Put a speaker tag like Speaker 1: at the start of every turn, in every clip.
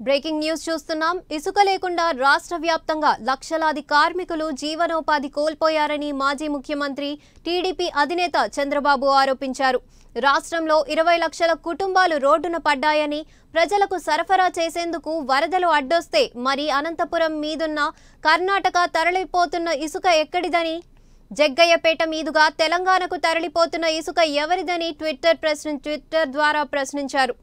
Speaker 1: breaking news చూస్తున్నాం ఇసుక లేకుండా రాష్ట్ర వ్యాప్తంగా లక్షలాది కార్మికులు జీవనోపాధి కోల్పోయారని మాజీ ముఖ్యమంత్రి టీడీపీ అధినేత చంద్రబాబు ఆరోపించారు రాష్ట్రంలో ఇరవై లక్షల కుటుంబాలు రోడ్డున పడ్డాయని ప్రజలకు సరఫరా చేసేందుకు వరదలు అడ్డొస్తే మరి అనంతపురం మీదున్న కర్ణాటక తరలిపోతున్న ఇసుక ఎక్కడిదని జగ్గయ్యపేట మీదుగా తెలంగాణకు తరలిపోతున్న ఇసుక ఎవరిదని ట్విట్టర్ ప్రశ్న ట్విట్టర్ ద్వారా ప్రశ్నించారు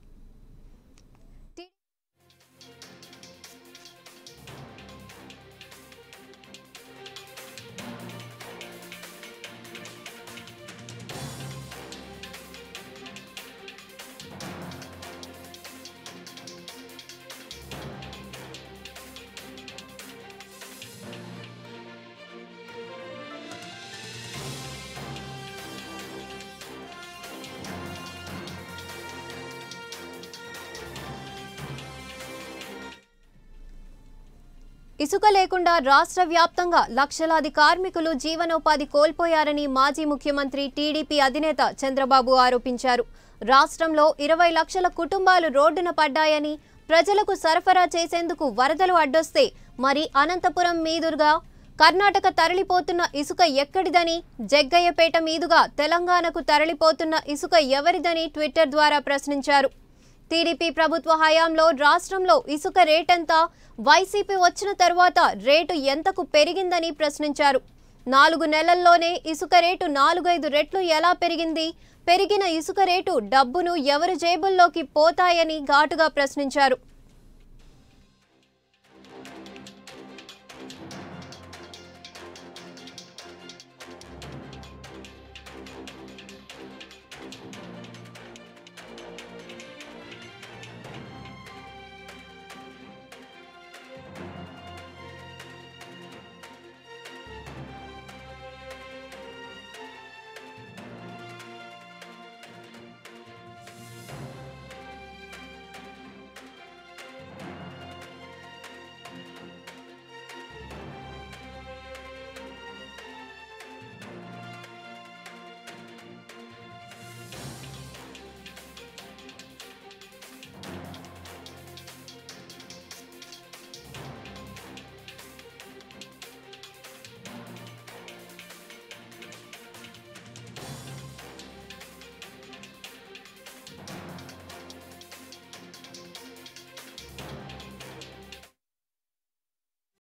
Speaker 1: ఇసుక లేకుండా రాష్ట్ర వ్యాప్తంగా లక్షలాది కార్మికులు జీవనోపాధి కోల్పోయారని మాజీ ముఖ్యమంత్రి టీడీపీ అధినేత చంద్రబాబు ఆరోపించారు రాష్ట్రంలో ఇరవై లక్షల కుటుంబాలు రోడ్డున పడ్డాయని ప్రజలకు సరఫరా చేసేందుకు వరదలు అడ్డొస్తే మరి అనంతపురం మీదుగా కర్ణాటక తరలిపోతున్న ఇసుక ఎక్కడిదని జగ్గయ్యపేట మీదుగా తెలంగాణకు తరలిపోతున్న ఇసుక ఎవరిదని ట్విట్టర్ ద్వారా ప్రశ్నించారు టీడీపీ ప్రభుత్వ హయాంలో రాష్ట్రంలో ఇసుక రేటెంత వైసీపీ వచ్చిన తర్వాత రేటు ఎంతకు పెరిగిందని ప్రశ్నించారు నాలుగు నెలల్లోనే ఇసుక రేటు నాలుగైదు రెట్లు ఎలా పెరిగింది పెరిగిన ఇసుక రేటు డబ్బును ఎవరి జేబుల్లోకి పోతాయని ఘాటుగా ప్రశ్నించారు